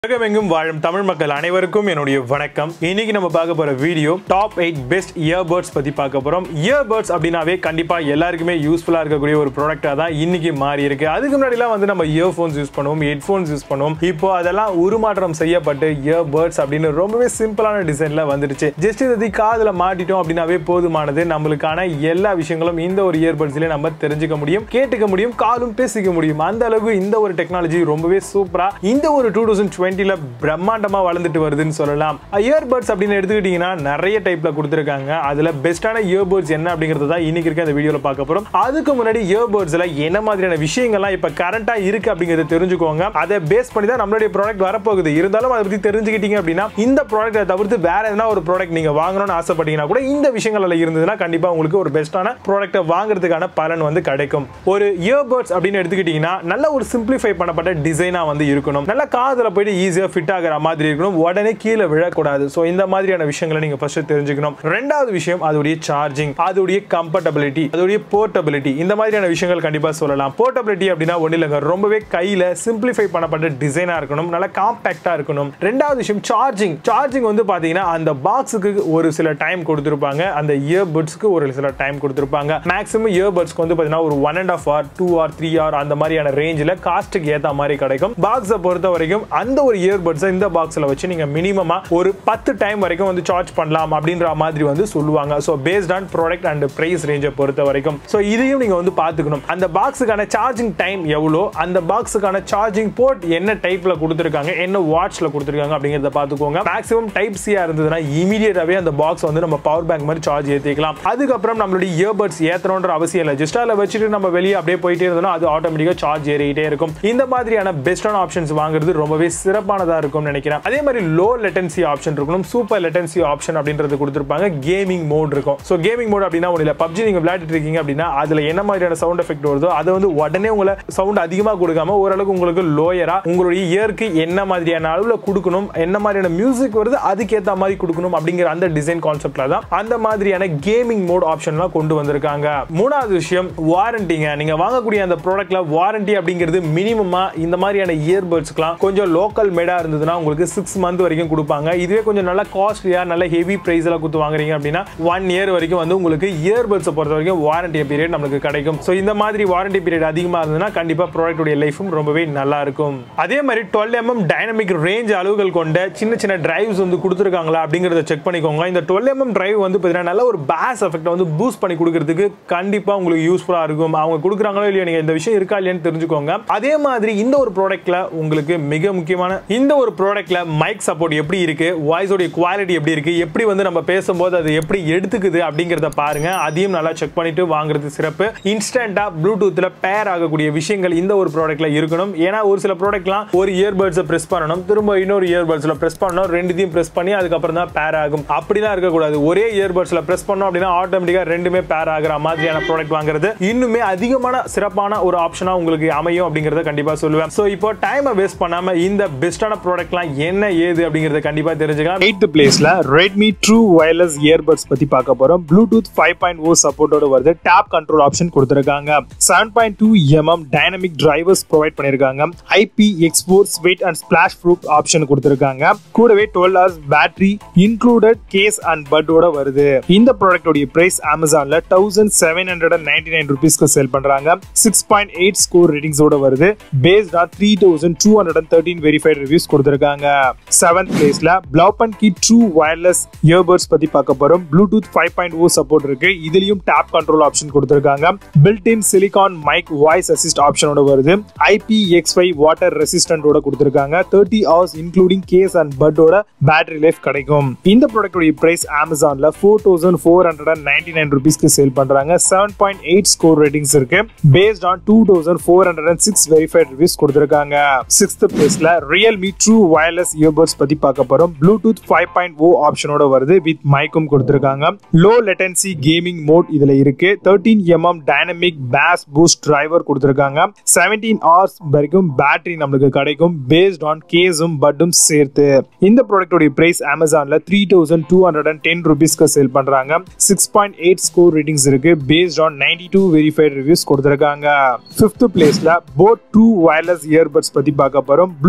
உலகமெங்கும் வாழும் தமிழ் மக்கள் அனைவருக்கும் என்னுடைய வணக்கம் இன்னைக்கு நம்ம பார்க்க போற video top eight best earbuds பத்தி பார்க்க போறோம் இயர்பட்ஸ் அப்படின்னாவே கண்டிப்பா எல்லாருக்குமே யூஸ்ஃபுல்லா இருக்கக்கூடிய ஒரு ப்ராடக்டா தான் இன்னைக்கு மாறி இருக்கு அதுக்கு முன்னாடிலாம் வந்து நம்ம இயர்ஃபோன்ஸ் யூஸ் பண்ணுவோம் ஹெட்ஃபோன்ஸ் யூஸ் பண்ணுவோம் இப்போ அதெல்லாம் உருமாற்றம் செய்யப்பட்டு இயர்பட்ஸ் அப்படின்னு ரொம்பவே சிம்பிளான டிசைன்ல வந்துடுச்சு ஜஸ்ட் இதை காதுல மாட்டிட்டோம் அப்படின்னாவே போதுமானது நம்மளுக்கான எல்லா விஷயங்களும் இந்த ஒரு இயர்பட்ஸ்லயே நம்ம தெரிஞ்சுக்க முடியும் கேட்டுக்க முடியும் காலும் பேசிக்க முடியும் அந்த அளவுக்கு இந்த ஒரு டெக்னாலஜி ரொம்பவே சூப்பரா இந்த ஒரு டூ தௌசண்ட் டுவெண்ட்டில பிரம்மாண்டமா வளர்ந்துட்டு வருதுன்னு சொல்லலாம் இயர்பட்ஸ் அப்படின்னு எடுத்துக்கிட்டீங்கன்னா நிறைய டைப்ல கொடுத்துருக்காங்க அதுல பெஸ்டான இயர்பட்ஸ் என்ன அப்படிங்கறத தான் இன்னைக்கு இருக்க இந்த வீடியோல பார்க்க போறோம் அதுக்கு முன்னாடி இயர்பட்ஸ்ல என்ன மாதிரியான விஷயங்கள்லாம் இப்ப கரண்டா இருக்கு அப்படிங்கறத தெரிஞ்சுக்கோங்க அதை பேஸ் பண்ணி தான் நம்மளுடைய ப்ராடக்ட் வரப்போகுது இருந்தாலும் அதை பத்தி தெரிஞ்சுக்கிட்டீங்க அப்படின்னா இந்த ப்ராடக்ட்டை தவிர்த்து வேற எதனா ஒரு ப்ராடக்ட் நீங்க வாங்கணும்னு ஆசைப்பட்டீங்கன்னா கூட இந்த விஷயங்கள் இருந்ததுன்னா கண்டிப்பா உங்களுக்கு ஒரு பெஸ்டான ப்ராடக்ட்டை வாங்குறதுக்கான பலன் வந்து கிடைக்கும் ஒரு இயர்பட்ஸ் அப்படின்னு எடுத்துக்கிட்டீங்கன்னா நல்ல ஒரு சிம்பிளிஃபை பண்ணப்பட்ட டிசைனா வந்து இருக்கணும் நல்ல காதுல போயிட்டு ஈஸியா ஃபிட் ஆகிற மாதிரி இருக்கணும் உடனே கீழே விழக்கூடாது ஸோ இந்த மாதிரியான விஷயங்களை நீங்க ஃபர்ஸ்ட் தெரிஞ்சுக்கணும் ரெண்டாவது விஷயம் அதோடைய சார்ஜிங் அதோடைய கம்ஃபர்டபிலிட்டி அதோடைய போர்ட்டபிலிட்டி இந்த மாதிரியான விஷயங்கள் கண்டிப்பா சொல்லலாம் போர்ட்டபிலிட்டி அப்படின்னா ஒன்றும் இல்லைங்க ரொம்பவே கையில சிம்பிளிஃபை பண்ணப்பட்ட டிசைனா இருக்கணும் நல்லா காம்பாக்டா இருக்கணும் ரெண்டாவது விஷயம் சார்ஜிங் சார்ஜிங் வந்து பாத்தீங்கன்னா அந்த பாக்ஸுக்கு ஒரு சில டைம் கொடுத்துருப்பாங்க அந்த இயர்பட்ஸ்க்கு ஒரு சில டைம் கொடுத்துருப்பாங்க மேக்ஸிமம் இயர்பட்ஸ்க்கு வந்து பாத்தீங்கன்னா ஒரு one and half hour two or three hour அந்த மாதிரியான ரேஞ்சில் காஸ்ட்டுக்கு ஏற்ற மாதிரி கிடைக்கும் பாக்ஸை பொறுத்த வரைக்கும் அந்த ஒரு இயர்பட்ஸை இந்த பாக்ஸில் வச்சு நீங்கள் மினிமமா ஒரு பத்து டைம் வரைக்கும் வந்து சார்ஜ் பண்ணலாம் அப்படின்ற மாதிரி வந்து சொல்லுவாங்க so based on product and price ரேஞ்சை பொறுத்த வரைக்கும் ஸோ இதையும் நீங்கள் வந்து பார்த்துக்கணும் அந்த பாக்ஸுக்கான சார்ஜிங் டைம் எவ்வளோ அந்த பாக்ஸுக்கான சார்ஜிங் போர்ட் என்ன டைப்ல கொடுத்துருக்காங்க என்ன வாட்ச்ல கொடுத்துருக்காங்க அப்படிங்கிறத பார்த்துக்கோங்க மேக்ஸிமம் டைப் சியா இருந்ததுன்னா இமீடியட்டாவே அந்த பாக்ஸ் வந்து நம்ம பவர் பேங்க் மாதிரி சார்ஜ் ஏற்றிக்கலாம் அதுக்கப்புறம் நம்மளுடைய இயர்பட்ஸ் ஏற்றணுன்ற அவசியம் இல்லை ஜஸ்ட் அதில் வச்சுட்டு நம்ம வெளியே அப்படியே போயிட்டே இருந்தோம்னா அது ஆட்டோமேட்டிக்காக சார்ஜ் ஏறிக்கிட்டே இருக்கும் இந்த மாதிரியான பெஸ்டான ஆப்ஷன்ஸ் வாங்குறது ரொம்பவே சிறப்பானதா இருக்கும் நினைக்கிறேன் அதே மாதிரி லோ லெட்டன்சி ஆப்ஷன் இருக்கணும் சூப்பர் லெட்டன்சி ஆப்ஷன் அப்படின்றது கொடுத்துருப்பாங்க கேமிங் மோட் இருக்கும் ஸோ கேமிங் மோட் அப்படின்னா ஒன்றும் இல்லை பப்ஜி நீங்கள் விளையாடிட்டு இருக்கீங்க அப்படின்னா அதில் என்ன மாதிரியான சவுண்ட் எஃபெக்ட் வருதோ அதை வந்து உடனே உங்களை சவுண்ட் அதிகமாக கொடுக்காம ஓரளவுக்கு உங்களுக்கு லோயரா உங்களுடைய இயருக்கு என்ன மாதிரியான அளவில் கொடுக்கணும் என்ன மாதிரியான மியூசிக் வருது அதுக்கேற்ற மாதிரி கொடுக்கணும் அப்படிங்கிற அந்த டிசைன் கான்செப்ட்ல தான் அந்த மாதிரியான கேமிங் மோட் ஆப்ஷன்லாம் கொண்டு வந்திருக்காங்க மூணாவது விஷயம் வாரண்டிங்க நீங்க வாங்கக்கூடிய அந்த ப்ராடக்ட்ல வாரண்டி அப்படிங்கிறது மினிமமா இந்த மாதிரியான இயர்பட்ஸ்க்குலாம் கொஞ்சம் லோக்கல் மேடா இருந்ததுன்னா உங்களுக்கு சிக்ஸ் மந்த் வரைக்கும் கொடுப்பாங்க இதுவே கொஞ்சம் நல்ல காஸ்ட்லியா நல்ல ஹெவி பிரைஸ் எல்லாம் கொடுத்து வாங்குறீங்க அப்படின்னா ஒன் இயர் வரைக்கும் வந்து உங்களுக்கு இயர்பட்ஸை பொறுத்த வரைக்கும் வாரண்டி பீரியட் நமக்கு கிடைக்கும் ஸோ இந்த மாதிரி வாரண்டி பீரியட் அதிகமாக இருந்ததுன்னா கண்டிப்பா ப்ராடக்ட்டுடைய லைஃபும் ரொம்பவே நல்லா இருக்கும் அதே மாதிரி டுவெல் எம்எம் டைனமிக் ரேஞ்ச் அளவுகள் கொண்ட சின்ன சின்ன டிரைவ்ஸ் வந்து கொடுத்துருக்காங்களா அப்படிங்கிறத செக் பண்ணிக்கோங்க இந்த டுவெல் எம்எம் டிரைவ் வந்து பார்த்தீங்கன்னா நல்ல ஒரு பேஸ் எஃபெக்ட் வந்து பூஸ்ட் பண்ணி கொடுக்கறதுக்கு கண்டிப்பாக உங்களுக்கு யூஸ்ஃபுல்லாக இருக்கும் அவங்க கொடுக்குறாங்களோ இல்லையோ நீங்கள் இந்த விஷயம் இருக்கா இல்லையான்னு தெரிஞ்சுக்கோங்க அதே மாதிரி இந்த ஒரு ப்ராடக்ட்ல உங்களுக்கு மிக முக்கியமான இந்த ஒரு ப்ராடக்ட்ல மைக் சப்போர்ட் எப்படி இருக்கு வாய்ஸோடைய குவாலிட்டி எப்படி இருக்கு எப்படி வந்து நம்ம பேசும்போது அது எப்படி எடுத்துக்குது அப்படிங்கிறத பாருங்க அதையும் நல்லா செக் பண்ணிட்டு வாங்குறது சிறப்பு இன்ஸ்டன்டா ப்ளூடூத்ல பேர் ஆகக்கூடிய விஷயங்கள் இந்த ஒரு ப்ராடக்ட்ல இருக்கணும் ஏன்னா ஒரு சில ப்ராடக்ட்லாம் ஒரு இயர்பட்ஸை பிரஸ் பண்ணணும் திரும்ப இன்னொரு இயர்பட்ஸ்ல பிரஸ் பண்ணணும் ரெண்டுத்தையும் பிரஸ் பண்ணி அதுக்கப்புறம் தான் பேர் ஆகும் அப்படிலாம் இருக்கக்கூடாது ஒரே இயர்பட்ஸ்ல பிரஸ் பண்ணோம் அப்படின்னா ஆட்டோமேட்டிக்கா ரெண்டுமே பேர் ஆகிற மாதிரியான ப்ராடக்ட் வாங்குறது இன்னுமே அதிகமான சிறப்பான ஒரு ஆப்ஷனா உங்களுக்கு அமையும் அப்படிங்கறத கண்டிப்பா சொல்லுவேன் சோ இப்போ டைமை வேஸ்ட் பண்ணாம இந்த பெஸ்டான ப்ராடக்ட்லாம் என்ன ஏது அப்படிங்கறத கண்டிப்பா தெரிஞ்சுக்கலாம் எயித் பிளேஸ்ல ரெட்மி ட்ரூ வயர்லெஸ் இயர்பட்ஸ் பத்தி பார்க்க போறோம் ப்ளூடூத் ஃபைவ் பாயிண்ட் ஓ சப்போர்ட்டோட வருது டேப் கண்ட்ரோல் ஆப்ஷன் கொடுத்துருக்காங்க seven point two mm dynamic drivers provide பண்ணிருக்காங்க IP export sweat and splash proof option கொடுத்துருக்காங்க கூடவே twelve hours battery included case and பட்டோட வருது இந்த ப்ராடக்டோட பிரைஸ் அமேசான்ல thousand seven hundred and ninety nine ருபீஸ்க்கு சேல் பண்றாங்க சிக்ஸ் பாயிண்ட் எயிட் ஸ்கோர் ரேட்டிங்ஸோட வருது based on three thousand two hundred and thirteen verified reviews கொடுத்துருக்காங்க செவன்த் பிளேஸ்ல Blaupunkt true wireless earbuds பத்தி பார்க்க போறோம் Bluetooth five point o support இருக்கு இதுலயும் டேப் கண்ட்ரோல் ஆப்ஷன் கொடுத்துருக்காங்க built in silicone mic voice assist ஆப்ஷனோட வருது ஐபி எக்ஸ் ஃபைவ் வாட்டர் ரெசிஸ்டன்டோட கொடுத்துருக்காங்க thirty hours including case and பட்டோட பேட்டரி லைஃப் கிடைக்கும் இந்த ப்ராடக்டோட பிரைஸ் அமேசான்ல four thousand four hundred and ninety nine ருபீஸ்க்கு சேல் பண்றாங்க seven point eight score ratings இருக்கு based on two thousand four hundred and six verified reviews கொடுத்துருக்காங்க sixth பிளேஸ்ல ரியல்மி ட்ரூ வயர்லெஸ் இயர்பட்ஸ் பத்தி பார்க்க போறோம் ப்ளூடூத் ஃபைவ் பாயிண்ட் ஓ ஆப்ஷனோட வருது வித் மைக்கும் கொடுத்துருக்காங்க லோ லெட்டன்சி கேமிங் மோட் இதுல இருக்கு thirteen mm dynamic bass boost driver கொடுத்துருக்காங்க செவன்டீன் ஹவர்ஸ் வரைக்கும் பேட்டரி நம்மளுக்கு கிடைக்கும் பேஸ்ட் ஆன் கேஸும் பட்டும் சேர்த்து இந்த ப்ராடக்டோட பிரைஸ் அமேசான்ல three thousand two hundred and ten ருபீஸ்க்கு சேல் பண்றாங்க six point eight score ratings இருக்கு based on ninety two verified reviews கொடுத்துருக்காங்க ஃபிஃப்த் பிளேஸ்ல போட் டூ வயர்லெஸ் இயர்பட்ஸ் பத்தி பார்க்க போறோம் ப்ளூடூத்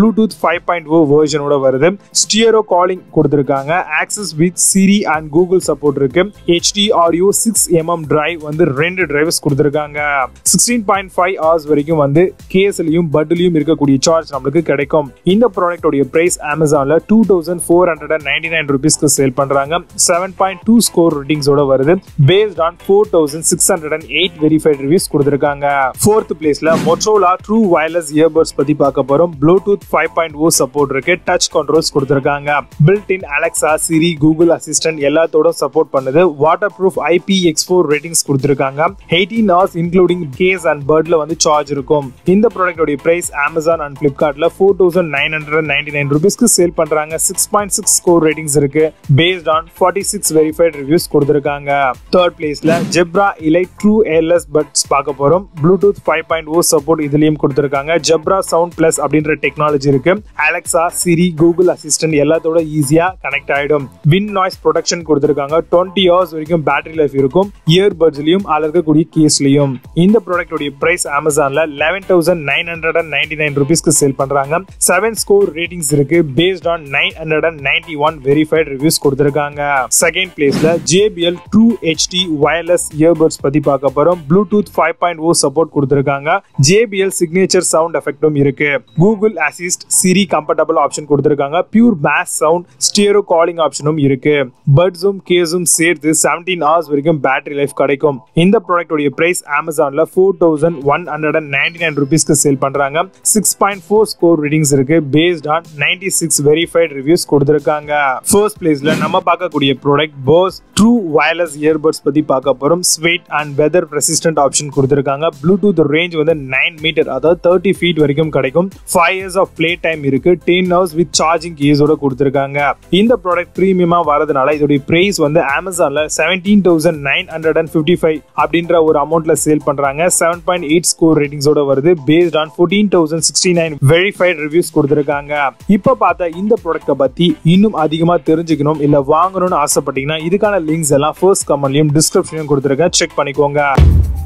ஃபைவ் பாயிண்ட் ஓ வேர்ஷனோட வருது ஸ்டியரோ காலிங் கொடுத்துருக்காங்க access with Siri and Google support இருக்கு HD audio six mm drive வந்து ரெண்டு டிரைவர்ஸ் கொடுத்துருக்காங்க சிக்ஸ்டீன் பாயிண்ட் ஃபைவ் ஹவர்ஸ் வரைக்கும் வந்து கேஸ்லயும் பட்லயும் இருக்கக்கூடிய சார்ஜ் நம்மளுக்கு கிடைக்கும் இந்த ப்ராடக்டோடைய பிரைஸ் அமேசான்ல two thousand four hundred and ninety nine ருபீஸ்க்கு சேல் பண்றாங்க செவன் பாயிண்ட் டூ ஸ்கோர் ரேட்டிங்ஸோட வருது based on four thousand six hundred and eight verified reviews கொடுத்துருக்காங்க ஃபோர்த் பிளேஸ்ல மொட்டோலா ட்ரூ வயர்லெஸ் இயர்பட்ஸ் பத்தி பார்க்க போறோம் Bluetooth five point o support இருக்கு டச் கண்ட்ரோல்ஸ் கொடுத்துருக்காங்க built in Alexa Siri Google assistant எல்லாத்தோட சப்போர்ட் பண்ணுது waterproof IP X four ratings கொடுத்துருக்காங்க eighteen hours including case and பர்ட்ல வந்து சார்ஜ் இருக்கும் இந்த ப்ராடக்டோட பிரைஸ் அமேசான் அண்ட் பிளிப்கார்ட்ல four thousand nine hundred ninety nine ருபீஸ்க்கு சேல் பண்றாங்க six point six score ratings இருக்கு based on forty six verified reviews கொடுத்துருக்காங்க தேர்ட் பிளேஸ்ல Jabra Elite true wireless buds பார்க்க போறோம் Bluetooth five point o support இதுலயும் கொடுத்துருக்காங்க ஜெப்ரா சவுண்ட் பிளஸ் அப்படின்ற டெக்னாலஜி இருக்கு அலெக்சா சிரி கூகுள் அசிஸ்டன்ட் எல்லாத்தோட ஈஸியா கனெக்ட் ஆயிடும் வின் நாய்ஸ் ப்ரொடெக்ஷன் கொடுத்துருக்காங்க டுவெண்ட்டி ஹவர்ஸ் வரைக்கும் பேட்டரி லைஃப் இருக்கும் இயர்பட்ஸ்லயும் அதுல இருக்கக்கூடிய கேஸ்லயும் இந்த ப்ராடக்டோட பிரைஸ் அமேசான்ல eleven thousand nine hundred and ninety nine ருபீஸ்க்கு சேல் பண்றாங்க செவன் ஸ்கோர் ரேட்டிங்ஸ் இருக்கு based on nine hundred and ninety one verified reviews கொடுத்துருக்காங்க செகண்ட் பிளேஸ்ல JBL true HD wireless earbuds பத்தி பார்க்க போறோம் Bluetooth five point o support கொடுத்துருக்காங்க JBL signature sound எஃபெக்டும் இருக்கு Google assist Siri comfortable option கொடுத்துருக்காங்க pure bass sound stereo calling ஆப்ஷனும் இருக்கு பட்ஸும் கேஸும் சேர்த்து செவன்டீன் ஹவர்ஸ் வரைக்கும் பேட்டரி லைஃப் கிடைக்கும் இந்த ப்ராடக்டோட பிரைஸ் அமேசான்ல four thousand one hundred and ninety nine ருபீஸ்க்கு சேல் பண்றாங்க six point four score readings இருக்கு based on ninety six verified reviews கொடுத்துருக்காங்க ஃபர்ஸ்ட் பிளேஸ்ல நம்ம பார்க்கக்கூடிய product Bose true wireless earbuds பத்தி பார்க்க போறோம் sweat and weather resistant option கொடுத்துருக்காங்க ப்ளூடூத் ரேஞ்ச் வந்து நைன் மீட்டர் அதாவது தேர்ட்டி ஃபீட் வரைக்கும் கிடைக்கும் five years of play time இருக்கு டென் ஹவர்ஸ் வித் சார்ஜிங் கேஸோட கொடுத்துருக்காங்க இந்த ப்ராடக்ட் ப்ரீமியமா வரதுனால இதோட பிரைஸ் வந்து அமேசான்ல seventeen thousand nine hundred and fifty five அப்படின்ற ஒரு அமௌண்ட்ல சேல் பண்றாங்க செவன் பாயிண்ட் எயிட் ஸ்கோர் ரேட்டிங்ஸோட வருது based on fourteen thousand sixty nine verified reviews கொடுத்துருக்காங்க இப்ப பார்த்த இந்த ப்ராடக்ட்டை பத்தி இன்னும் அதிகமா தெரிஞ்சுக்கணும் இல்ல வாங்கணும்னு ஆசைப்பட்டீங்கன்னா இதுக்கான லிங்க்ஸ் எல்லாம் ஃபர்ஸ்ட் கமெண்ட்லயும் டிஸ்கிரிப்ஷன்லயும் கொடுத்துருக்கேன் செக் பண்ணிக்கோங்க